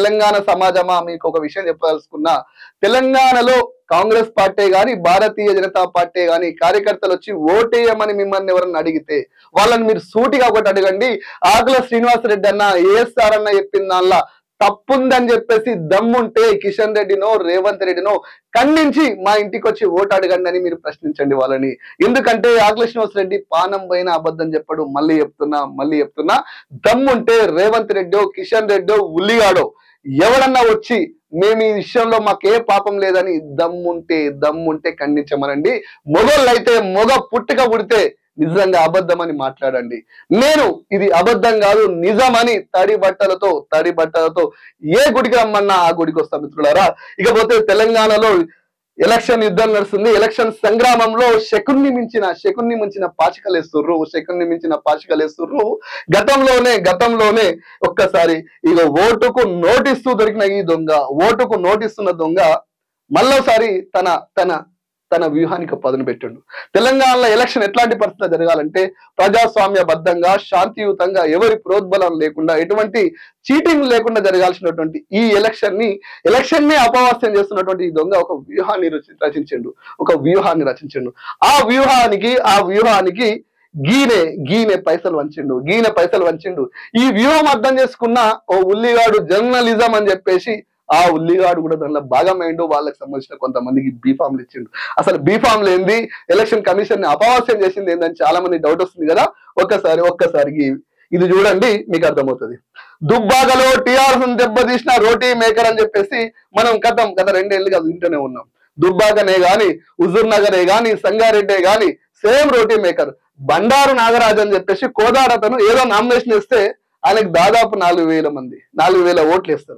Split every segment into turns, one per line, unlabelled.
తెలంగాణ సమాజమా మీకు ఒక విషయం చెప్పదలుచుకున్నా తెలంగాణలో కాంగ్రెస్ పార్టీ గాని భారతీయ జనతా పార్టీ గాని కార్యకర్తలు వచ్చి ఓటేయమని మిమ్మల్ని ఎవరన్నా అడిగితే వాళ్ళని మీరు సూటిగా ఒకటి అడగండి ఆకుల శ్రీనివాసరెడ్డి అన్న ఏఎస్ఆర్ అన్న చెప్పిన దానిలా తప్పుందని చెప్పేసి దమ్ముంటే కిషన్ రెడ్డినో రేవంత్ రెడ్డినో ఖండించి మా ఇంటికి వచ్చి ఓటు అడగండి అని మీరు ప్రశ్నించండి వాళ్ళని ఎందుకంటే ఆకుల శ్రీనివాస్ రెడ్డి పానం పైన అబద్ధం చెప్పడు మళ్ళీ చెప్తున్నా మళ్ళీ చెప్తున్నా దమ్ముంటే రేవంత్ రెడ్డో కిషన్ రెడ్డో ఉల్లిగాడో ఎవడన్నా వచ్చి మేము ఈ విషయంలో మాకు ఏ పాపం లేదని దమ్ముంటే దమ్ముంటే ఖండించమనండి మొగోళ్ళైతే మొగ పుట్టుక పుడితే నిజంగా అబద్ధమని మాట్లాడండి నేను ఇది అబద్ధం కాదు నిజమని తడి బట్టలతో తడి బట్టలతో ఏ గుడికి రమ్మన్నా ఆ గుడికి వస్తాం మిత్రులారా ఇకపోతే తెలంగాణలో ఎలక్షన్ యుద్ధం నడుస్తుంది ఎలక్షన్ సంగ్రామంలో శకున్ని మించిన శకున్ని మించిన పాచికలేస్తుర్రు శకున్ని మించిన పాచికలేస్తుర్రు గతంలోనే గతంలోనే ఒక్కసారి ఇక ఓటుకు నోటిస్తూ దొరికిన ఈ దొంగ ఓటుకు నోటిస్తున్న దొంగ మళ్ళోసారి తన తన తన వ్యూహానికి పదును పెట్టిండు తెలంగాణలో ఎలక్షన్ ఎట్లాంటి పరిస్థితి జరగాలంటే ప్రజాస్వామ్యబద్ధంగా శాంతియుతంగా ఎవరి ప్రోద్బలం లేకుండా ఎటువంటి చీటింగ్ లేకుండా జరగాల్సినటువంటి ఈ ఎలక్షన్ ని ఎలక్షన్ ని అపవాస్యం చేస్తున్నటువంటి ఈ దొంగ ఒక వ్యూహాన్ని రచి- రచించిండు ఒక వ్యూహాన్ని రచించిండు ఆ వ్యూహానికి ఆ వ్యూహానికి గీనే గీనే పైసలు వంచిండు గీనే పైసలు వంచిండు ఈ వ్యూహం అర్థం చేసుకున్న ఓ ఉల్లిగాడు జర్నలిజం అని చెప్పేసి ఆ ఉల్లిగాడు కూడా దానిలో భాగమైండు వాళ్ళకి సంబంధించిన కొంతమందికి బీఫామ్లు ఇచ్చిండు అసలు బీఫామ్లు ఏంది ఎలక్షన్ కమిషన్ ని అపవాస్యం చేసింది ఏందని చాలా మంది డౌట్ వస్తుంది కదా ఒక్కసారి ఒక్కసారికి ఇది చూడండి మీకు అర్థమవుతుంది దుబ్బాకలో టీఆర్ఎస్ దెబ్బతీసిన రోటీ మేకర్ అని చెప్పేసి మనం గతం గత రెండేళ్లుగా వింటూనే ఉన్నాం దుబ్బాకనే గాని హుజూర్ నగరే గాని సంగారెడ్డే గాని సేమ్ రోటీ మేకర్ బండారు నాగరాజు అని చెప్పేసి కోదాడతను ఏదో నామినేషన్ ఇస్తే ఆయనకి దాదాపు నాలుగు వేల మంది నాలుగు వేల ఓట్లు వేస్తారు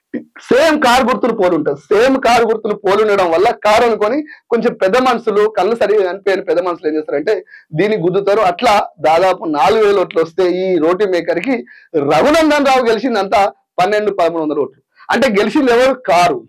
సేమ్ కారు గుర్తులు పోలు ఉంటుంది సేమ్ కారు గుర్తులు పోలు ఉండడం వల్ల కారు అనుకొని కొంచెం పెద్ద మనుషులు కళ్ళు సరిగా కనిపించని పెద్ద మనుషులు ఏం చేస్తారంటే దీన్ని గుద్దుతారు అట్లా దాదాపు నాలుగు వేల ఓట్లు వస్తే ఈ రోటీ మేకర్ కి రఘునందన్ రావు గెలిచిందంతా పన్నెండు పదమూడు వందల ఓట్లు అంటే గెలిచింది ఎవరు కారు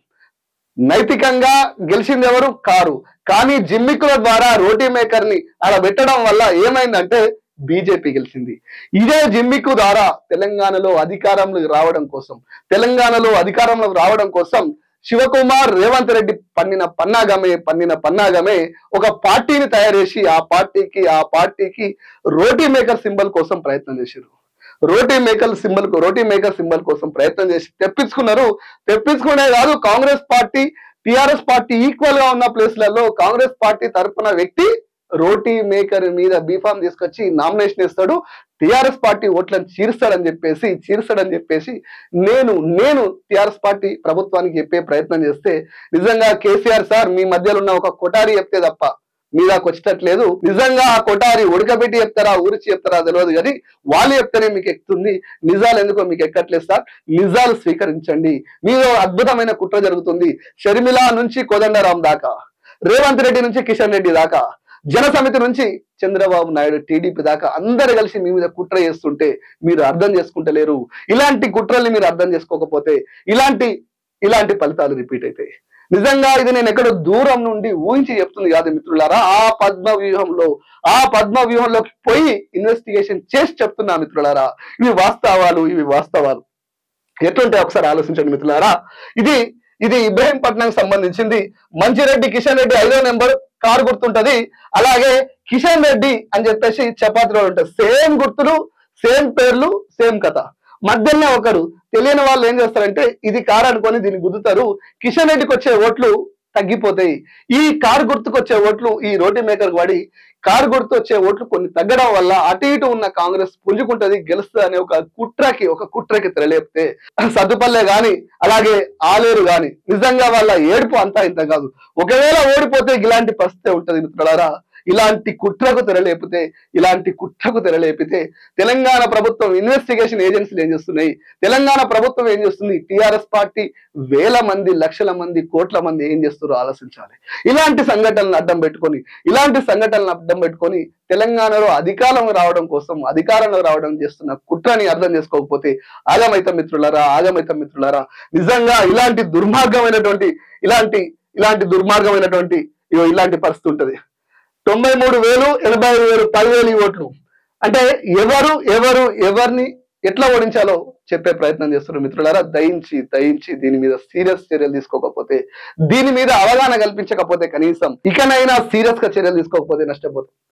నైతికంగా గెలిచింది ఎవరు కారు కానీ జిమ్మికుల ద్వారా రోటీ మేకర్ ని అలా పెట్టడం వల్ల ఏమైందంటే బీజేపీ గెలిచింది ఇదే జిమ్మికు ద్వారా తెలంగాణలో అధికారంలోకి రావడం కోసం తెలంగాణలో అధికారంలోకి రావడం కోసం శివకుమార్ రేవంత్ రెడ్డి పన్నిన పన్నాగమే పన్నిన పన్నాగమే ఒక పార్టీని తయారు చేసి ఆ పార్టీకి ఆ పార్టీకి రోటీ మేకర్ సింబల్ కోసం ప్రయత్నం చేశారు roti maker symbol roti maker symbol కోసం ప్రయత్నం చేసి తెప్పించుకున్నారు తెప్పించుకునే కాదు Congress party TRS party equal గా ఉన్న ప్లేస్లలో కాంగ్రెస్ పార్టీ తరపున వ్యక్తి రోటీ మేకర్ మీద బీఫామ్ తీసుకొచ్చి నామినేషన్ ఇస్తాడు టిఆర్ఎస్ పార్టీ ఓట్లను చీరుస్తాడని చెప్పేసి చీరుస్తాడని చెప్పేసి నేను నేను టిఆర్ఎస్ పార్టీ ప్రభుత్వానికి చెప్పే ప్రయత్నం చేస్తే నిజంగా కేసీఆర్ సార్ మీ మధ్యలో ఉన్న ఒక కొటారి చెప్తే తప్ప మీ దాకా వచ్చేటట్లేదు నిజంగా ఆ కొటారి ఉడకబెట్టి చెప్తారా ఊరిచి చెప్తారా తెలియదు కానీ వాళ్ళు చెప్తేనే మీకు ఎక్కుతుంది నిజాలు ఎందుకో మీకు ఎక్కట్లేదు సార్ నిజాలు స్వీకరించండి మీలో అద్భుతమైన కుట్ర జరుగుతుంది షర్మిల నుంచి కోదండరాం దాకా రేవంత్ రెడ్డి నుంచి కిషన్ రెడ్డి దాకా జన సమితి నుంచి చంద్రబాబు నాయుడు టీడీపీ దాకా అందరు కలిసి మీ మీద కుట్ర చేస్తుంటే మీరు అర్థం చేసుకుంటలేరు ఇలాంటి కుట్రల్ని మీరు అర్థం చేసుకోకపోతే ఇలాంటి ఇలాంటి ఫలితాలు రిపీట్ అవుతాయి నిజంగా ఇది నేను ఎక్కడో దూరం నుండి ఊహించి చెప్తుంది కాదు మిత్రులారా ఆ పద్మ వ్యూహంలో ఆ పద్మ వ్యూహంలోకి పోయి ఇన్వెస్టిగేషన్ చేసి చెప్తున్నా మిత్రులారా ఇవి వాస్తవాలు ఇవి వాస్తవాలు ఎట్లుంటే ఒకసారి ఆలోచించండి మిత్రులారా ఇది ఇది ఇబ్రహీంపట్నంకి సంబంధించింది మంచిరెడ్డి కిషన్ రెడ్డి ఐదో నెంబర్ కారు గుర్తుంటది అలాగే కిషన్ రెడ్డి అని చెప్పేసి చపాతీలో ఉంటుంది సేమ్ గుర్తులు సేమ్ పేర్లు సేమ్ కథ మధ్యలో ఒకరు తెలియని వాళ్ళు ఏం చేస్తారంటే ఇది కారు అనుకొని దీన్ని గుద్దుతారు కిషన్ రెడ్డికి వచ్చే ఓట్లు తగ్గిపోతాయి ఈ కారు గుర్తుకు వచ్చే ఓట్లు ఈ రోటీ మేకర్ పడి కారు గుర్తు వచ్చే ఓట్లు కొన్ని తగ్గడం వల్ల అటు ఇటు ఉన్న కాంగ్రెస్ పుంజుకుంటది గెలుస్తుంది అనే ఒక కుట్రకి ఒక కుట్రకి తెరలేపితే సద్దుపల్లె గాని అలాగే ఆలేరు గాని నిజంగా వాళ్ళ ఏడుపు అంతా ఇంత కాదు ఒకవేళ ఓడిపోతే ఇలాంటి పరిస్థితి ఉంటది మిత్రులారా ఇలాంటి కుట్రకు తెరలేపితే ఇలాంటి కుట్రకు తెరలేపితే తెలంగాణ ప్రభుత్వం ఇన్వెస్టిగేషన్ ఏజెన్సీలు ఏం చేస్తున్నాయి తెలంగాణ ప్రభుత్వం ఏం చేస్తుంది టిఆర్ఎస్ పార్టీ వేల మంది లక్షల మంది కోట్ల మంది ఏం చేస్తారో ఆలోచించాలి ఇలాంటి సంఘటనలను అడ్డం పెట్టుకొని ఇలాంటి సంఘటనలను అడ్డం పెట్టుకొని తెలంగాణలో అధికారం రావడం కోసం అధికారంలో రావడం చేస్తున్న కుట్రని అర్థం చేసుకోకపోతే ఆగమైత మిత్రులారా ఆగమైత మిత్రులారా నిజంగా ఇలాంటి దుర్మార్గమైనటువంటి ఇలాంటి ఇలాంటి దుర్మార్గమైనటువంటి ఇగో ఇలాంటి పరిస్థితి ఉంటది తొంభై మూడు వేలు ఎనభై ఐదు వేలు పదివేలు ఈ ఓట్లు అంటే ఎవరు ఎవరు ఎవరిని ఎట్లా ఓడించాలో చెప్పే ప్రయత్నం చేస్తున్నారు మిత్రులారా దయించి దయించి దీని మీద సీరియస్ చర్యలు తీసుకోకపోతే దీని మీద అవగాహన కల్పించకపోతే కనీసం ఇకనైనా సీరియస్ గా చర్యలు తీసుకోకపోతే నష్టపోతుంది